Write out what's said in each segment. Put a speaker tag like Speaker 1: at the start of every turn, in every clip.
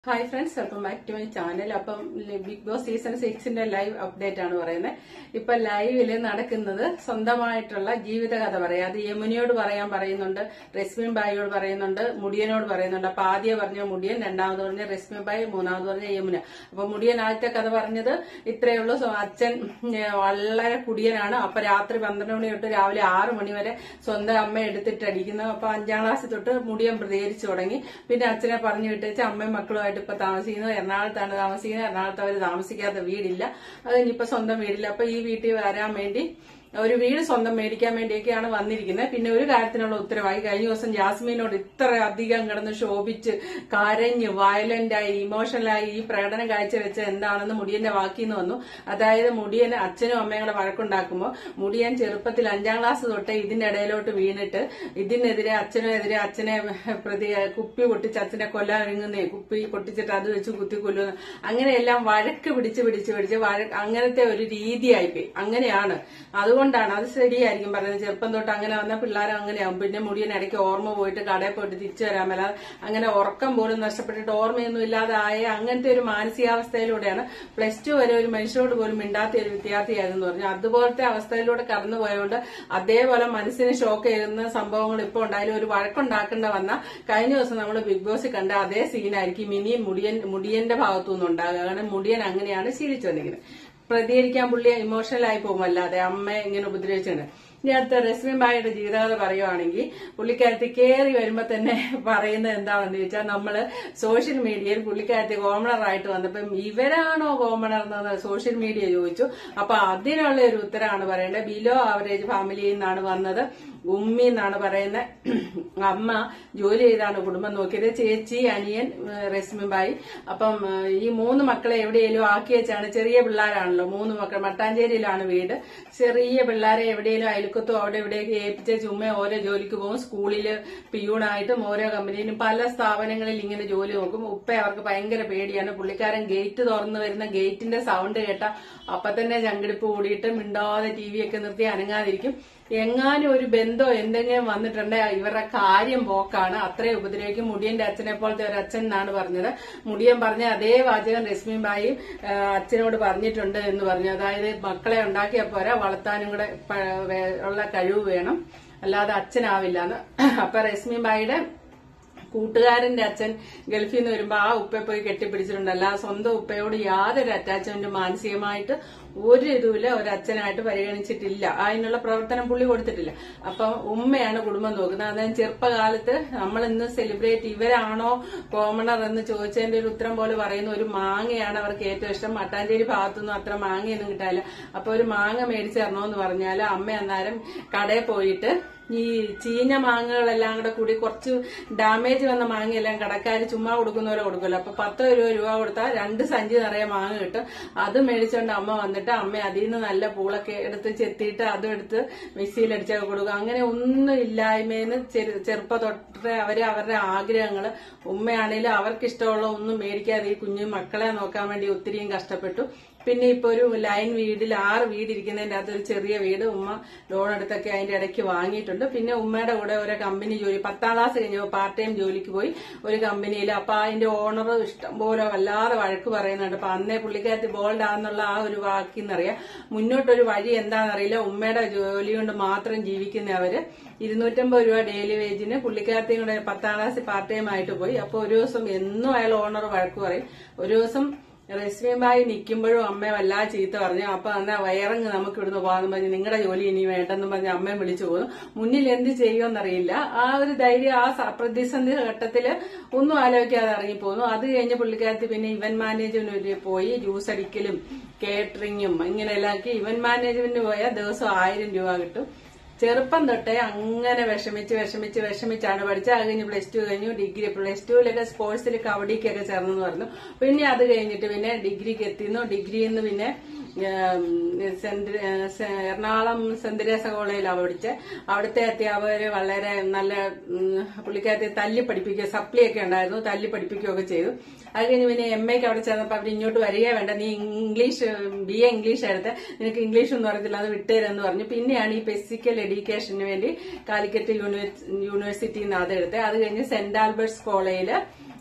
Speaker 1: Hi friends welcome back to my channel അപ്പം Big Boss season സിക്സിന്റെ live update ആണ് പറയുന്നത് ഇപ്പൊ ലൈവില് നടക്കുന്നത് സ്വന്തമായിട്ടുള്ള ജീവിതകഥ പറയാം അത് യമുനയോട് പറയാൻ പറയുന്നുണ്ട് റസ്മിൻ ബായിയോട് പറയുന്നുണ്ട് മുടിയനോട് പറയുന്നുണ്ട് അപ്പൊ ആദ്യം പറഞ്ഞ മുടിയൻ രണ്ടാമത് പറഞ്ഞ റസ്മിൻ ബായി മൂന്നാമത് പറഞ്ഞ യമുന അപ്പൊ മുടിയൻ ആദ്യത്തെ കഥ പറഞ്ഞത് ഇത്രയേ ഉള്ളൂ സോ അച്ഛൻ ഉം, വളരെ കുടിയനാണ് അപ്പൊ രാത്രി പന്ത്രണ്ട് മണി തൊട്ട് രാവിലെ ആറ് മണി വരെ സ്വന്തം അമ്മ എടുത്തിട്ട് അടിക്കുന്നു അപ്പൊ അഞ്ചാം ക്ലാസ്സിൽ തൊട്ട് മുടിയൻ പ്രതികരിച്ചു തുടങ്ങി പിന്നെ അച്ഛനെ പറഞ്ഞു വിട്ടേച്ച് അമ്മയും മക്കളുമായിട്ട് ഇപ്പൊ താമസിക്കുന്നത് എറണാകുളത്താണ് താമസിക്കുന്നത് എറണാകുളത്ത് അവർ താമസിക്കാത്ത വീടില്ല അത് ഇനിയിപ്പോ സ്വന്തം വീടില്ല അപ്പൊ ഈ വീട്ടിൽ വരാൻ വേണ്ടി ഒരു വീട് സ്വന്തം മേടിക്കാൻ വേണ്ടിയൊക്കെയാണ് വന്നിരിക്കുന്നത് പിന്നെ ഒരു കാര്യത്തിനുള്ള ഉത്തരവായി കഴിഞ്ഞ ദിവസം ജാസ്മീനോട് ഇത്ര അധികം കിടന്ന് ശോഭിച്ച് കരഞ്ഞ് വയലന്റായി ഇമോഷണലായി ഈ പ്രകടനം കാഴ്ചവെച്ച എന്താണെന്ന് മുടിയന്റെ വാക്കിന്ന് വന്നു അതായത് മുടിയന് അച്ഛനും അമ്മയും കൂടെ വഴക്കുണ്ടാക്കുമ്പോൾ മുടിയൻ ചെറുപ്പത്തിൽ അഞ്ചാം ക്ലാസ് തൊട്ടേ ഇതിന്റെ ഇടയിലോട്ട് വീണിട്ട് ഇതിനെതിരെ അച്ഛനെതിരെ അച്ഛനെ പ്രതി കുപ്പി പൊട്ടിച്ച് അച്ഛനെ കൊല്ലാൻ ഒരുങ്ങുന്നേ കുപ്പി പൊട്ടിച്ചിട്ട് അത് വെച്ച് കുത്തി കൊല്ലുന്നു അങ്ങനെയെല്ലാം വഴക്ക് പിടിച്ച് പിടിച്ച് പിടിച്ച് വഴക്ക് അങ്ങനത്തെ ഒരു രീതിയായിപ്പോയി അങ്ങനെയാണ് അതുകൊണ്ടാണ് അത് ശരിയായിരിക്കും പറയുന്നത് ചെറുപ്പം തൊട്ട് അങ്ങനെ വന്ന പിള്ളേർ അങ്ങനെയാവും പിന്നെ മുടിയൻ ഇടയ്ക്ക് ഓർമ്മ പോയിട്ട് കടയിൽ പോയിട്ട് തിരിച്ചു വരാൻ മേല അങ്ങനെ ഉറക്കം പോലും നഷ്ടപ്പെട്ടിട്ട് ഓർമ്മയൊന്നും ഇല്ലാതായ അങ്ങനത്തെ ഒരു മാനസികാവസ്ഥയിലൂടെയാണ് പ്ലസ് ടു വരെ ഒരു മനുഷ്യരോട് പോലും മിണ്ടാത്ത ഒരു വിദ്യാർത്ഥിയായിരുന്നു പറഞ്ഞു അതുപോലത്തെ അവസ്ഥയിലൂടെ കടന്നു പോയതുകൊണ്ട് അതേപോലെ മനസ്സിന് ഷോക്ക് ചെയ്യുന്ന സംഭവങ്ങൾ ഇപ്പോൾ ഉണ്ടായാലും ഒരു വഴക്കുണ്ടാക്കേണ്ട വന്ന കഴിഞ്ഞ ദിവസം നമ്മൾ ബിഗ് ബോസ് കണ്ട അതേ സീനായിരിക്കും ഇനി മുടിയൻ മുടിയന്റെ ഭാഗത്തുനിന്ന് ഉണ്ടാകുക കാരണം മുടിയൻ അങ്ങനെയാണ് ശീലിച്ചു വന്നിരിക്കുന്നത് പ്രതികരിക്കാൻ പുള്ളി ഇമോഷണൽ ആയി പോകും അല്ലാതെ അമ്മയെ ഇങ്ങനെ ഉപദ്രവിച്ചിട്ടുണ്ട് ഇനി അടുത്ത രശ്മി ബായിയുടെ ജീവിതകഥ പറയുവാണെങ്കിൽ പുള്ളിക്കാരത്തി കയറി വരുമ്പോ തന്നെ പറയുന്നത് എന്താണെന്ന് ചോദിച്ചാൽ നമ്മള് സോഷ്യൽ മീഡിയയിൽ പുള്ളിക്കാരത്തി കോമണർ ആയിട്ട് വന്നപ്പം ഇവരാണോ കോമണർ എന്ന് സോഷ്യൽ മീഡിയ ചോദിച്ചു അപ്പൊ അതിനുള്ള ഒരു ഉത്തരമാണ് പറയേണ്ടത് ബിലോ ആവറേജ് ഫാമിലിയിൽ നിന്നാണ് വന്നത് ഉമ്മി എന്നാണ് പറയുന്നത് അമ്മ ജോലി ചെയ്താണ് കുടുംബം നോക്കിയത് ചേച്ചി അനിയൻ ഏഹ് രശ്മിബായി അപ്പം ഏഹ് ഈ മൂന്ന് മക്കളെ എവിടെയെങ്കിലും ആക്കി വെച്ചാണ് ചെറിയ പിള്ളേരാണല്ലോ മൂന്ന് മക്കൾ മട്ടാഞ്ചേരിയിലാണ് വീട് ചെറിയ പിള്ളേരെ എവിടെയെങ്കിലും അയൽക്കത്തോ അവിടെ എവിടെയൊക്കെ ഏൽപ്പിച്ച ചുമ്മ ഓരോ ജോലിക്ക് പോകും സ്കൂളില് പിയൂണായിട്ടും ഓരോ കമ്പനിയിലും പല സ്ഥാപനങ്ങളിൽ ഇങ്ങനെ ജോലി നോക്കും ഉപ്പ അവർക്ക് ഭയങ്കര പേടിയാണ് പുള്ളിക്കാരൻ ഗേറ്റ് തുറന്നു വരുന്ന ഗേറ്റിന്റെ സൗണ്ട് കേട്ട അപ്പൊ തന്നെ ചങ്കിടിപ്പ് കൂടിയിട്ട് മിണ്ടാതെ ടി വി ഒക്കെ നിർത്തി അനങ്ങാതിരിക്കും എങ്ങാനും ഒരു ബന്ധോ എന്തെങ്കിലും വന്നിട്ടുണ്ടെങ്കിൽ ഇവരുടെ കാര്യം പോക്കാണ് അത്രയും ഉപദ്രവിക്കും മുടിയന്റെ അച്ഛനെ പോലത്തെ ഒരു അച്ഛൻ എന്നാണ് പറഞ്ഞത് മുടിയൻ പറഞ്ഞ അതേ വാചകം രശ്മിബായി അച്ഛനോട് പറഞ്ഞിട്ടുണ്ട് എന്ന് പറഞ്ഞു അതായത് മക്കളെ ഉണ്ടാക്കിയ പോരാ വളർത്താനും കൂടെ പ- വേ- ഉള്ള കഴിവ് വേണം അല്ലാതെ അച്ഛനാവില്ല എന്ന് അപ്പൊ രശ്മിബായിയുടെ കൂട്ടുകാരന്റെ അച്ഛൻ ഗൾഫിൽ നിന്ന് വരുമ്പോ ആ ഉപ്പയെ പോയി കെട്ടിപ്പിടിച്ചിട്ടുണ്ട് അല്ലാതെ സ്വന്തം ഉപ്പയോട് യാതൊരു അറ്റാച്ച്മെന്റും മാനസികമായിട്ട് ഒരു ഇതുമില്ല ഒരു അച്ഛനായിട്ട് പരിഗണിച്ചിട്ടില്ല അതിനുള്ള പ്രവർത്തനം പുള്ളി കൊടുത്തിട്ടില്ല അപ്പൊ ഉമ്മയാണ് കുടുംബം നോക്കുന്നത് അതായത് ചെറുപ്പകാലത്ത് നമ്മൾ ഇന്ന് സെലിബ്രേറ്റ് ഇവരാണോ കോമണർ എന്ന് ചോദിച്ചതിന്റെ ഒരു ഉത്തരം പോലെ പറയുന്ന ഒരു മാങ്ങയാണ് അവർക്ക് ഏറ്റവും ഇഷ്ടം മട്ടാഞ്ചേരി ഭാഗത്തുനിന്നും അത്ര മാങ്ങയൊന്നും കിട്ടാനില്ല അപ്പൊ ഒരു മാങ്ങ മേടിച്ചു തരണമെന്ന് പറഞ്ഞാൽ അമ്മ അന്നേരം കടയിൽ പോയിട്ട് ഈ ചീഞ്ഞ മാങ്ങകളെല്ലാം കൂടെ കൂടി കുറച്ച് ഡാമേജ് വന്ന മാങ്ങയെല്ലാം കടക്കാർ ചുമ്മാ കൊടുക്കുന്നവരെ കൊടുക്കുമല്ലോ അപ്പൊ പത്തോ ഇരുപത് രൂപ കൊടുത്താൽ രണ്ട് സഞ്ചി നിറയെ മാങ്ങ കിട്ടും അത് മേടിച്ചോണ്ട് അമ്മ വന്നിട്ട് അമ്മ അതിൽ നിന്ന് നല്ല പൂളൊക്കെ എടുത്ത് ചെത്തിയിട്ട് അതും എടുത്ത് മിക്സിയിൽ അടിച്ചൊക്കെ കൊടുക്കും അങ്ങനെ ഒന്നും ഇല്ലായ്മേന്ന് ചെറു- ചെറുപ്പം തൊട്ടേ അവര് അവരുടെ ആഗ്രഹങ്ങള് ഉമ്മയാണേലും അവർക്ക് ഇഷ്ടമുള്ള ഒന്നും മേടിക്കാതെ ഈ കുഞ്ഞു മക്കളെ നോക്കാൻ വേണ്ടി ഒത്തിരിയും കഷ്ടപ്പെട്ടു പിന്നെ ഇപ്പൊ ഒരു ലൈൻ വീടിൽ ആറ് വീട് ഇരിക്കുന്നതിന്റെ അകത്ത് ഒരു ചെറിയ വീട് ഉമ്മ ലോൺ എടുത്തൊക്കെ അതിന്റെ ഇടയ്ക്ക് വാങ്ങിയിട്ടുണ്ട് പിന്നെ ഉമ്മയുടെ കൂടെ ഒരു കമ്പനി ജോലി പത്താം ക്ലാസ് കഴിഞ്ഞപ്പോൾ പാർട്ട് ടൈം ജോലിക്ക് പോയി ഒരു കമ്പനിയിൽ അപ്പൊ അതിന്റെ ഓണർ ഇഷ്ടം പോലെ വല്ലാതെ വഴക്ക് പറയുന്നുണ്ട് അപ്പൊ അന്നേ പുള്ളിക്കാരത്തി ബോൾഡ് ആണെന്നുള്ള ആ ഒരു വാക്കിന്നറിയാം മുന്നോട്ടൊരു വഴി എന്താണെന്നറിയില്ല ഉമ്മയുടെ ജോലി കൊണ്ട് മാത്രം ജീവിക്കുന്ന അവര് ഇരുന്നൂറ്റമ്പത് രൂപ ഡെയിലി വേജിന് പുള്ളിക്കാരത്തെയും കൂടെ പത്താം ക്ലാസ് പാർട്ട് ടൈം ആയിട്ട് പോയി അപ്പൊ ഒരു ദിവസം എന്നും അയാൾ ഓണർ വഴക്ക് പറയും ഒരു ദിവസം റസ്മിയുമായി നിൽക്കുമ്പോഴും അമ്മ വല്ലാതെ ചീത്ത പറഞ്ഞു അപ്പൊ എന്നാ വയറങ്ങ് നമുക്ക് ഇവിടുന്ന് പോകാന്ന് പറഞ്ഞ് നിങ്ങളുടെ ജോലി ഇനി വേണ്ടെന്ന് പറഞ്ഞ് അമ്മയും വിളിച്ചു പോകുന്നു മുന്നിൽ എന്ത് ചെയ്യുമെന്നറിയില്ല ആ ഒരു ധൈര്യം ആ സ- പ്രതിസന്ധി ഘട്ടത്തില് ഒന്നും ആലോചിക്കാതെ ഇറങ്ങിപ്പോന്നു അത് കഴിഞ്ഞ് പുള്ളിക്കാരത്തി പിന്നെ ഇവന്റ് മാനേജ്മെന്റ് പോയി ജ്യൂസ് അടിക്കലും കേറ്ററിങ്ങും ഇങ്ങനെയെല്ലാം ആക്കി ഇവന്റ് മാനേജ്മെന്റ് പോയാൽ ദിവസം ആയിരം രൂപ കിട്ടും ചെറുപ്പം തൊട്ടേ അങ്ങനെ വിഷമിച്ച് വിഷമിച്ച് വിഷമിച്ചാണ് പഠിച്ചത് അത് കഴിഞ്ഞ് പ്ലസ് ടു കഴിഞ്ഞു ഡിഗ്രി പ്ലസ് ടുവിലൊക്കെ സ്പോർട്സിൽ കബഡിക്കൊക്കെ ചേർന്നെന്ന് പറഞ്ഞു പിന്നെ അത് കഴിഞ്ഞിട്ട് പിന്നെ ഡിഗ്രിക്ക് എത്തിന്നു ഡിഗ്രിയിൽ നിന്ന് പിന്നെ ഉം, സെന്റ് ഏഹ്, സെ- എറണാകുളം സെന്റ് തെരേസ കോളേജിലാണ് പഠിച്ചത് അവിടുത്തെ അധ്യാപകര് വളരെ നല്ല ഉം, പുള്ളിക്കാരത്തെ തല്ലി പഠിപ്പിക്കുക സപ്ലി ഒക്കെ ഉണ്ടായിരുന്നു തല്ലി പഠിപ്പിക്കുകയൊക്കെ ചെയ്തു അത് കഴിഞ്ഞ് പിന്നെ എം എക്ക് അവിടെ ചെന്നപ്പോൾ അവർ ഇങ്ങോട്ട് വരികയേ വേണ്ട നീ ഇംഗ്ലീഷ് ബി എ ഇംഗ്ലീഷ് എടുത്ത് നിനക്ക് ഇംഗ്ലീഷ് ഒന്നും അറിയത്തില്ല അത് വിട്ടുതരാന്ന് പറഞ്ഞു പിന്നെയാണ് ഈ ഫിസിക്കൽ എഡ്യൂക്കേഷന് വേണ്ടി കാലിക്കറ്റ് യൂണിവേഴ്സിറ്റിയിൽ നിന്ന് അത് എടുത്തത് അത് കഴിഞ്ഞ് സെന്റ് ആൽബർട്ട്സ് കോളേജില്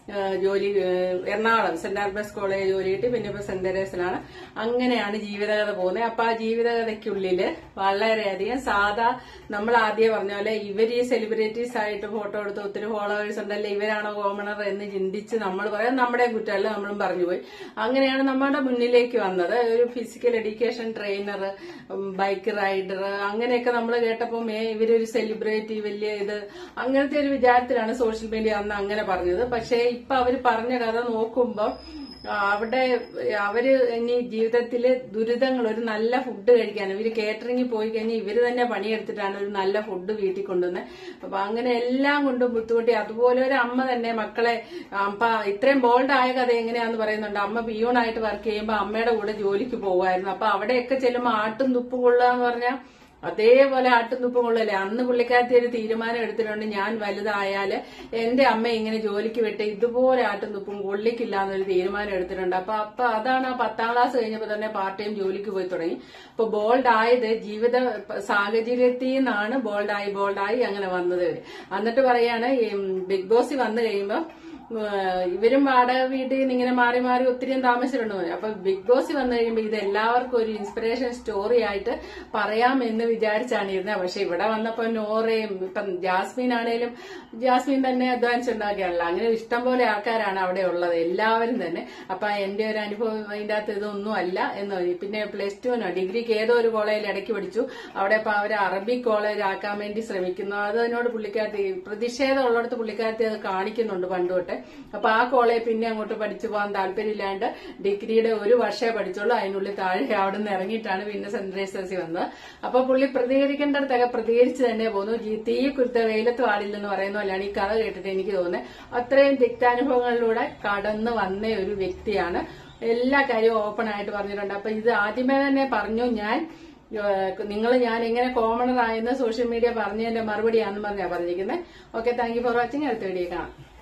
Speaker 1: ഏഹ് ജോലി ഏഹ് എറണാകുളം സെന്റ് ആൽബർട്സ് കോളേജ് ജോലി കിട്ടി പിന്നെ ഇപ്പൊ സെന്റ് തെരേസിലാണ് അങ്ങനെയാണ് ജീവിതകഥ പോകുന്നത് അപ്പൊ ആ ജീവിതകഥയ്ക്കുള്ളില് വളരെയധികം സാധാ നമ്മൾ ആദ്യം പറഞ്ഞ പോലെ ഇവർ ഈ സെലിബ്രിറ്റീസ് ആയിട്ട് ഫോട്ടോ എടുത്ത് ഒത്തിരി ഫോളോവേഴ്സ് ഉണ്ടല്ലോ ഇവരാണോ കോമണർ എന്ന് ചിന്തിച്ച് നമ്മൾ പറയാം നമ്മുടെ കുറ്റമല്ല നമ്മളും പറഞ്ഞു പോയി അങ്ങനെയാണ് നമ്മുടെ മുന്നിലേക്ക് വന്നത് ഒരു physical education trainer bike rider അങ്ങനെയൊക്കെ നമ്മൾ കേട്ടപ്പോൾ മേ ഇവരൊരു സെലിബ്രിറ്റി വലിയ ഇത് അങ്ങനത്തെ ഒരു വിചാരത്തിലാണ് സോഷ്യൽ മീഡിയ അന്ന് അങ്ങനെ പറഞ്ഞത് പക്ഷേ ഇപ്പൊ അവര് പറഞ്ഞ കഥ നോക്കുമ്പോൾ അവിടെ അവര് ഇനി ജീവിതത്തില് ദുരിതങ്ങൾ ഒരു നല്ല ഫുഡ് കഴിക്കാൻ ഇവര് കേറ്ററിംഗിൽ പോയി കഴിഞ്ഞാൽ ഇവര് തന്നെ പണിയെടുത്തിട്ടാണ് ഒരു നല്ല ഫുഡ് വീട്ടിൽ കൊണ്ടുവന്നത് അപ്പൊ അങ്ങനെ എല്ലാം കൊണ്ടും ബുദ്ധിമുട്ടി അതുപോലെ ഒരു അമ്മ തന്നെ മക്കളെ അപ്പൊ ഇത്രയും ബോൾഡ് ആയ കഥ എങ്ങനെയാന്ന് പറയുന്നുണ്ട് അമ്മ പിയൂണായിട്ട് വർക്ക് ചെയ്യുമ്പോൾ അമ്മയുടെ കൂടെ ജോലിക്ക് പോകുമായിരുന്നു അപ്പൊ അവിടെയൊക്കെ ചെല്ലുമ്പോൾ ആട്ടും തുപ്പും കൊള്ളുക എന്ന് പറഞ്ഞാൽ അതേപോലെ ആട്ടുംതുപ്പും കൊള്ളല്ലേ അന്ന് പുള്ളിക്കാരത്തി ഒരു തീരുമാനം എടുത്തിട്ടുണ്ട് ഞാൻ വലുതായാല് എന്റെ അമ്മ ഇങ്ങനെ ജോലിക്ക് വിട്ട് ഇതുപോലെ ആട്ടുംതുപ്പും കൊള്ളിക്കില്ല എന്നൊരു തീരുമാനം എടുത്തിട്ടുണ്ട് അപ്പൊ അപ്പൊ അതാണ് ആ പത്താം ക്ലാസ് കഴിഞ്ഞപ്പോ തന്നെ പാർട്ട് ടൈം ജോലിക്ക് പോയി തുടങ്ങി അപ്പൊ ബോൾഡ് ആയത് ജീവിത സാഹചര്യത്തിൽ നിന്നാണ് ബോൾഡായി ബോൾഡായി അങ്ങനെ വന്നത് ഇവര്. എന്നിട്ട് പറയാണ് ഈ ബിഗ് ബോസ് വന്നു കഴിയുമ്പോ ഏഹ് ഇവരും വാടക വീട്ടിൽ നിന്ന് ഇങ്ങനെ മാറി മാറി ഒത്തിരിയും താമസിച്ചിട്ടുണ്ട് പോലും. അപ്പൊ ബിഗ് ബോസ് വന്നു കഴിയുമ്പോൾ ഇത് എല്ലാവർക്കും ഒരു ഇൻസ്പിറേഷൻ സ്റ്റോറി ആയിട്ട് പറയാമെന്ന് വിചാരിച്ചാണ് ഇരുന്നത് പക്ഷെ ഇവിടെ വന്നപ്പോ നോറയും ഇപ്പം ജാസ്മിൻ ആണേലും ജാസ്മിൻ തന്നെ അധ്വാനിച്ചുണ്ടാക്കിയാണല്ലോ അങ്ങനെ ഇഷ്ടം പോലെ ആൾക്കാരാണ് അവിടെ ഉള്ളത് എല്ലാവരും തന്നെ അപ്പൊ എന്റെ ഒരു അനുഭവം അതിന്റെ അകത്ത് ഇതൊന്നും അല്ല എന്ന് പറഞ്ഞു പിന്നെ പ്ലസ് ടുനോ ഡിഗ്രിക്ക് ഏതോ ഒരു കോളേജിൽ ഇടയ്ക്ക് പഠിച്ചു അവിടെ ഇപ്പൊ അവര് അറബിക് കോളേജ് ആക്കാൻ വേണ്ടി ശ്രമിക്കുന്നു അതിനോട് പുള്ളിക്കാരത്തി പ്രതിഷേധം ഉള്ളിടത്ത് പുള്ളിക്കാരത്തി അത് കാണിക്കുന്നുണ്ട് പണ്ട് തൊട്ട് അപ്പൊ ആ കോളേജ് പിന്നെ അങ്ങോട്ട് പഠിച്ചു പോകാൻ താല്പര്യമില്ലാണ്ട് ഡിഗ്രിയുടെ ഒരു വർഷമേ പഠിച്ചുള്ളൂ അതിനുള്ളിൽ താഴെ അവിടെ നിന്ന് ഇറങ്ങിയിട്ടാണ് പിന്നെ സെന്റ് റേസേഴ്സിൽ വന്നത് അപ്പൊ പുള്ളി പ്രതികരിക്കേണ്ടടത്തൊക്കെ പ്രതികരിച്ച് തന്നെ പോകുന്നു ജി- തീ കുരുത്ത വെയിലത്ത് പാടില്ലെന്ന് പറയുന്ന പോലെയാണ് ഈ കഥ കേട്ടിട്ട് എനിക്ക് തോന്നുന്നത് അത്രയും തിക്താനുഭവങ്ങളിലൂടെ കടന്നു വന്ന ഒരു വ്യക്തിയാണ് എല്ലാ കാര്യവും ഓപ്പൺ ആയിട്ട് പറഞ്ഞിട്ടുണ്ട് അപ്പൊ ഇത് ആദ്യമേ തന്നെ പറഞ്ഞു ഞാൻ നിങ്ങൾ ഞാൻ എങ്ങനെ കോമണർ ആയെന്ന് സോഷ്യൽ മീഡിയ പറഞ്ഞതിന്റെ മറുപടിയാണെന്ന് പറഞ്ഞാ പറഞ്ഞിരിക്കുന്നത് okay thank you for watching അടുത്ത വീഡിയോ കാണാം